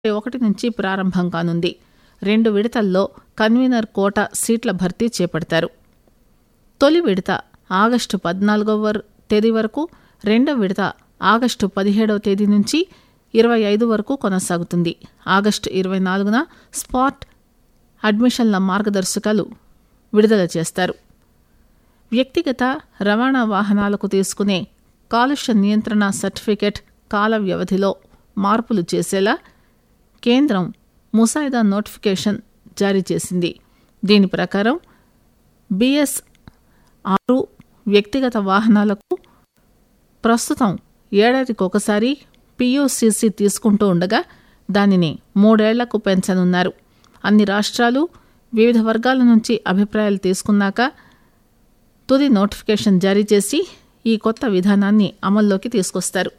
ఒకటి నుంచి ప్రారంభం కానుంది రెండు విడతల్లో కన్వీనర్ కోట సీట్ల భర్తీ చేపడతారు తొలి విడత ఆగస్టు పద్నాలుగవ వర్- తేదీ వరకు రెండవ విడత ఆగస్టు పదిహేడవ తేదీ నుంచి ఇరవై ఐదు వరకు కొనసాగుతుంది ఆగస్టు ఇరవై నాలుగున స్పాట్ అడ్మిషన్ల మార్గదర్శకాలు విడుదల చేస్తారు వ్యక్తిగత రవాణా వాహనాలకు తీసుకునే కాలుష్య నియంత్రణ సర్టిఫికెట్ కాల వ్యవధిలో మార్పులు చేసేలా కేంద్రం ముసాయిదా నోటిఫికేషన్ జారీ చేసింది దీని ప్రకారం బిఎస్ ఆరు వ్యక్తిగత వాహనాలకు ప్రస్తుతం ఏడాదికి ఒకసారి పియూసీసీ తీసుకుంటూ ఉండగా దానిని మూడేళ్లకు పెంచనున్నారు అన్ని రాష్ట్రాలు వివిధ వర్గాల నుంచి అభిప్రాయాలు తీసుకున్నాక తుది నోటిఫికేషన్ జారీ చేసి ఈ కొత్త విధానాన్ని అమల్లోకి తీసుకొస్తారు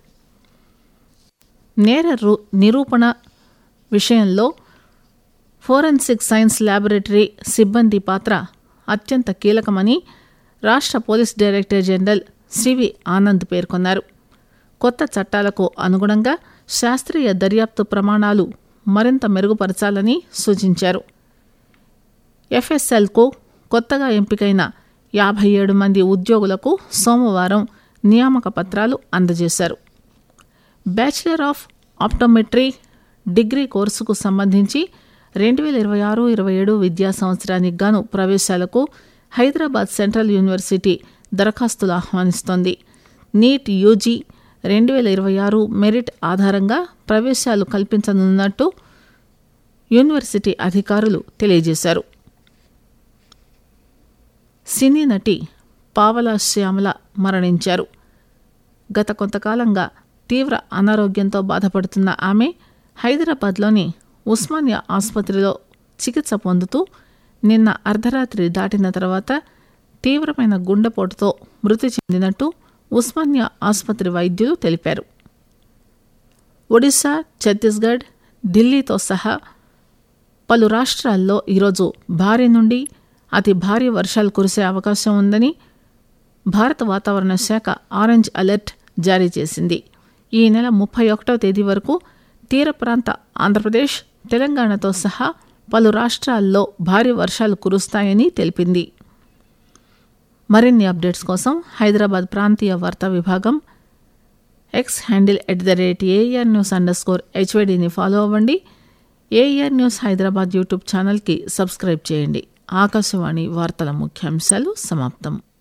నేర రు- నిరూపణ విషయంలో ఫోరెన్సిక్ సైన్స్ ల్యాబొరేటరీ సిబ్బంది పాత్ర అత్యంత కీలకమని రాష్ట్ర police director general C V Anand పేర్కొన్నారు కొత్త చట్టాలకు అనుగుణంగా శాస్త్రీయ దర్యాప్తు ప్రమాణాలు మరింత మెరుగుపరచాలని సూచించారు ఎఫ్ఎస్ఎల్కు కొత్తగా ఎంపికైన యాభై ఏడు మంది ఉద్యోగులకు సోమవారం నియామక పత్రాలు అందజేశారు బ్యాచిలర్ ఆఫ్ ఆప్టోమెట్రీ డిగ్రీ కోర్సుకు సంబంధించి రెండు వేల ఇరవై ఆరు ఇరవై ఏడు విద్యా సంవత్సరానికి గాను ప్రవేశాలకు హైదరాబాద్ సెంట్రల్ యూనివర్సిటీ దరఖాస్తులు ఆహ్వానిస్తోంది నీట్ యూజీ రెండు వేల ఇరవై ఆరు మెరిట్ ఆధారంగా ప్రవేశాలు కల్పించనున్నట్టు యూనివర్సిటీ అధికారులు తెలియజేశారు సినీ నటి పావలా శ్యామల మరణించారు గత కొంతకాలంగా తీవ్ర అనారోగ్యంతో బాధపడుతున్న ఆమె హైదరాబాద్లోని ఉస్మానియా ఆసుపత్రిలో చికిత్స పొందుతూ నిన్న అర్ధరాత్రి దాటిన తర్వాత తీవ్రమైన గుండెపోటుతో మృతి చెందినట్టు ఉస్మానియా ఆసుపత్రి వైద్యులు తెలిపారు ఒడిశా ఛత్తీస్గఢ్ ఢిల్లీతో సహా పలు రాష్ట్రాల్లో ఈరోజు భారీ నుండి అతి భారీ వర్షాలు కురిసే అవకాశం ఉందని భారత వాతావరణ శాఖ ఆరెంజ్ అలర్ట్ జారీ చేసింది ఈ నెల ముప్పై ఒకటవ తేదీ వరకు తీర ప్రాంత ఆంధ్రప్రదేశ్ తెలంగాణతో సహా పలు రాష్ట్రాల్లో భారీ వర్షాలు కురుస్తాయని తెలిపింది మరిన్ని అప్డేట్స్ కోసం హైదరాబాద్ ప్రాంతీయ వార్తా విభాగం X handle at the rate AR news underscore స్కోర్ హెచ్వైడిని ఫాలో అవ్వండి ఏఆర్ న్యూస్ హైదరాబాద్ యూట్యూబ్ ఛానల్కి సబ్స్క్రైబ్ చేయండి ఆకాశవాణి వార్తల ముఖ్యాంశాలు సమాప్తం